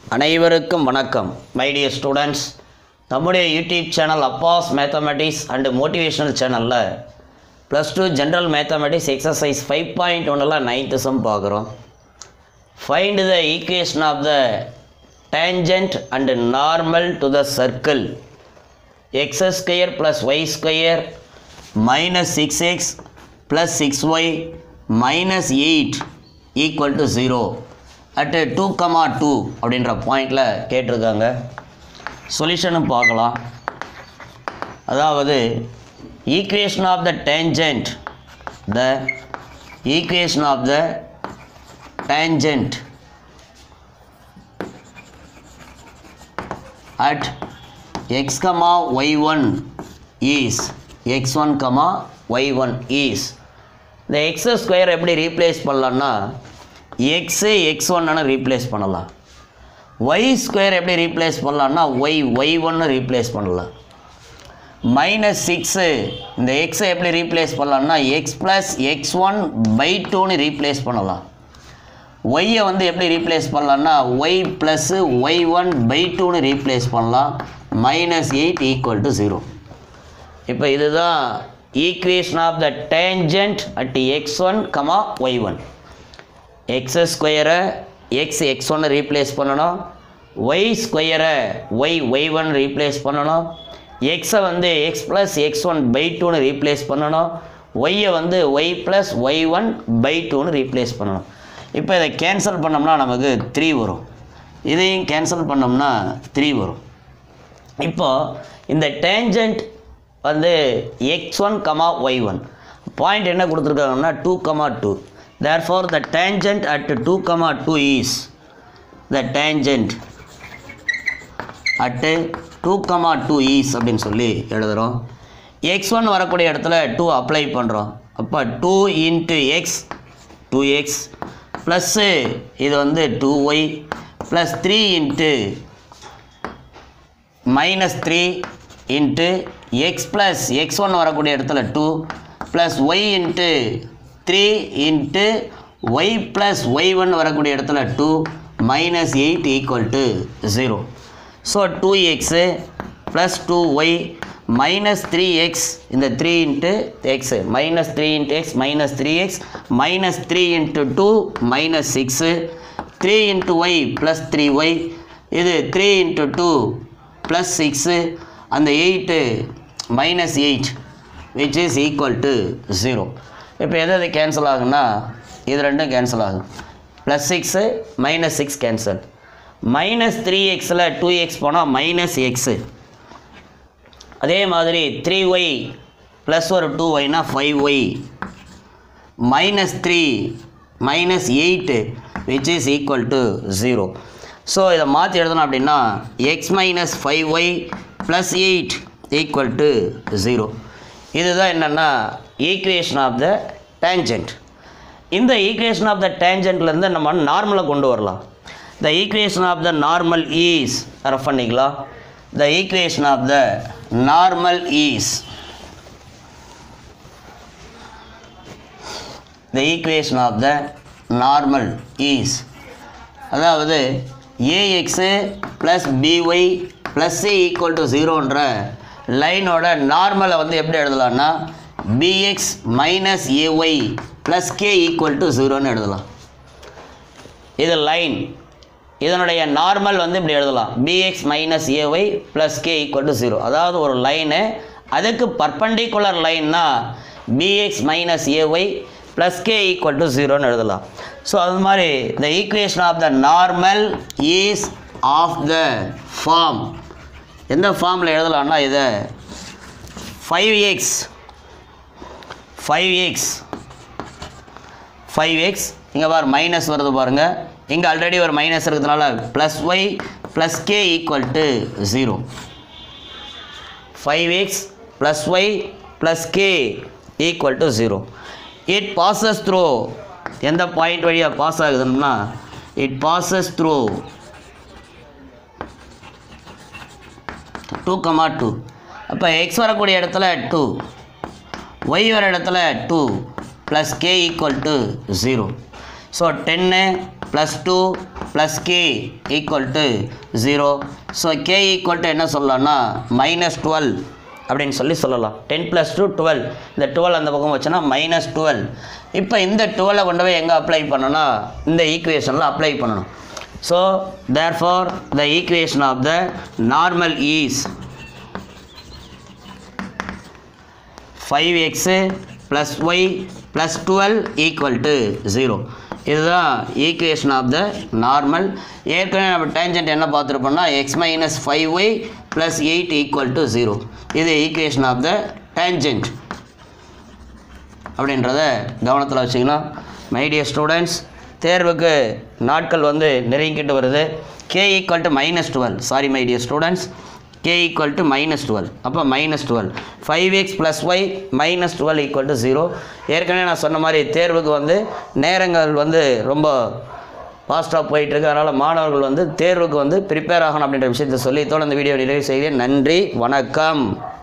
அனைவருக்கும் வணக்கம் my dear students நம்முடைய YouTube channel Abbas mathematics and motivational சேனலில் plus two general mathematics exercise five point ஒன்னில் நைன்த்து சம் பார்க்குறோம் find the equation of the tangent and normal to the circle x square plus y square minus six x plus six y minus eight equal to zero at two comma two அப்படின்ற பாயிண்டில் கேட்டிருக்காங்க சொல்யூஷனும் பார்க்கலாம் அதாவது equation of the tangent the equation of the tangent at x comma y1 is x1 comma y1 is இந்த x square எப்படி replace பண்ணலான்னா x x ஒன்னு ரீப்ளேஸ் பண்ணலாம் ஒய் ஸ்கொயர் எப்படி ரீப்ளேஸ் பண்ணலான்னா ஒய் ஒய் ஒன்று ரீப்ளேஸ் பண்ணலாம் மைனஸ் சிக்ஸு இந்த எக்ஸை எப்படி ரீப்ளேஸ் பண்ணலாம்னா x plus x one by டூன்னு ரீப்ளேஸ் பண்ணலாம் ஒய்யை வந்து எப்படி ரீப்ளேஸ் பண்ணலாம்னா y plus y one by டூன்னு ரீப்ளேஸ் பண்ணலாம் minus eight equal to zero இப்போ இதுதான் equation of the tangent at x one comma Y one X ஸ்கொயரை எக்ஸ் எக்ஸ் ஒன்று ரீப்ளேஸ் பண்ணணும் ஒய் ஸ்கொயரை ஒய் ஒய் ஒன் ரீப்ளேஸ் பண்ணணும் எக்ஸை வந்து x plus x one by டூன்னு ரீப்ளேஸ் பண்ணணும் ஒய்யை வந்து y plus y one by டூன்னு ரீப்ளேஸ் பண்ணணும் இப்போ இதை கேன்சல் பண்ணோம்னா நமக்கு த்ரீ வரும் இதையும் கேன்சல் பண்ணோம்னா த்ரீ வரும் இப்போது இந்த டேஞ்சன்ட் வந்து X one comma Y one point என்ன கொடுத்துருக்காங்கன்னா two comma two therefore the tangent at two comma two is the tangent at two comma two is அப்படின்னு சொல்லி எழுதுகிறோம் எக்ஸ் ஒன் வரக்கூடிய இடத்துல டூ அப்ளை பண்ணுறோம் அப்போ two into x two x plus இது வந்து two y plus three into minus three into x plus x one வரக்கூடிய இடத்துல two plus y into three into y plus y one வரக்கூடிய இடத்துல two minus eight equal to zero so two x plus two y minus three x இந்த three into x minus three into x minus three x minus three into two minus six three into y plus three y இது three into two plus six அந்த eight minus eight which is equal to zero இப்போ எது எது cancel ஆகுன்னா இது ரெண்டும் cancel ஆகும் plus six minus six cancel minus three எக்ஸில் டூ எக்ஸ் போனால் மைனஸ் எக்ஸு அதே மாதிரி த்ரீ ஒய் ப்ளஸ் ஒரு டூ ஒய்னா five y minus three minus eight which is equal to zero so இதை மாற்றி எழுதணும் அப்படின்னா x minus five Y plus eight equal to zero இதுதான் என்னென்னா ஈக்குவேஷன் ஆஃப் த டேஞ்சன்ட் இந்த ஈக்குவேஷன் ஆஃப் த டேஞ்சன்ட்லேருந்து நம்ம நார்மலை கொண்டு வரலாம் the equation of the normal is ரெஃப் பண்ணிக்கலாம் the equation of the normal is the equation of the normal is அதாவது a x plus b y plus c equal to ஜீரோன்ற லைனோட நார்மலை வந்து எப்படி எழுதலாம்னா b x minus a y plus k equal to ஜீரோன்னு எழுதலாம் இது லைன் இதனுடைய நார்மல் வந்து இப்படி எழுதலாம் b x minus a y plus k equal to zero அதாவது ஒரு லைனு அதுக்கு பர்பண்டிகுலர் லைன்னா b x minus a y plus k equal to ஜீரோன்னு எழுதலாம் ஸோ அது மாதிரி the equation of the normal is of the form எந்த ஃபார்மில் எழுதலாம்னா இதை five x five x five x இங்கே பாரு மைனஸ் வருது பாருங்கள் இங்கே ஆல்ரெடி ஒரு மைனஸ் இருக்கிறதுனால plus Y plus k equal to zero five x plus Y plus k equal to zero it passes through எந்த பாயிண்ட் வழியாக பாஸ் ஆகுதுன்னா it passes through two comma two அப்போ எக்ஸ் வரக்கூடிய இடத்துல டூ ஒய் வர இடத்துல two plus k equal to zero so டென்னு plus two plus k equal to zero so k equal to என்ன சொல்லலாம்னா மைனஸ் டுவெல் அப்படின்னு சொல்லி சொல்லலாம் டென் ப்ளஸ் டூ டுவெல் இந்த டுவெல் அந்த பக்கம் வச்சோன்னா மைனஸ் டுவெல் இப்போ இந்த டுவெலை கொண்டு போய் எங்கே அப்ளை பண்ணணும்னா இந்த ஈக்குவேஷனில் அப்ளை பண்ணணும் so therefore the equation of the normal is five X plus Y plus twelve equal to zero இதுதான் ஈக்குவேஷன் ஆஃப் த நார்மல் ஏற்கனவே நம்ம டேஞ்சன்ட் என்ன பார்த்துருப்போம்னா X minus five Y plus eight equal to zero இது equation of the tangent அப்படின்றத கவனத்தில் வச்சுக்கலாம் my dear students தேர்வுக்கு நாட்கள் வந்து நெருங்கிட்டு வருது k equal to minus twelve sorry my dear students k equal to minus twelve அப்போ minus twelve five x plus y minus twelve equal to zero ஏற்கனவே நான் சொன்ன மாதிரி தேர்வுக்கு வந்து நேரங்கள் வந்து ரொம்ப ஃபாஸ்ட்டாக போயிட்டுருக்கு அதனால் மாணவர்கள் வந்து தேர்வுக்கு வந்து ப்ரிப்பேர் ஆகணும் அப்படின்ற விஷயத்தை சொல்லி இதோட இந்த வீடியோ நிறைவு செய்கிறேன் நன்றி வணக்கம்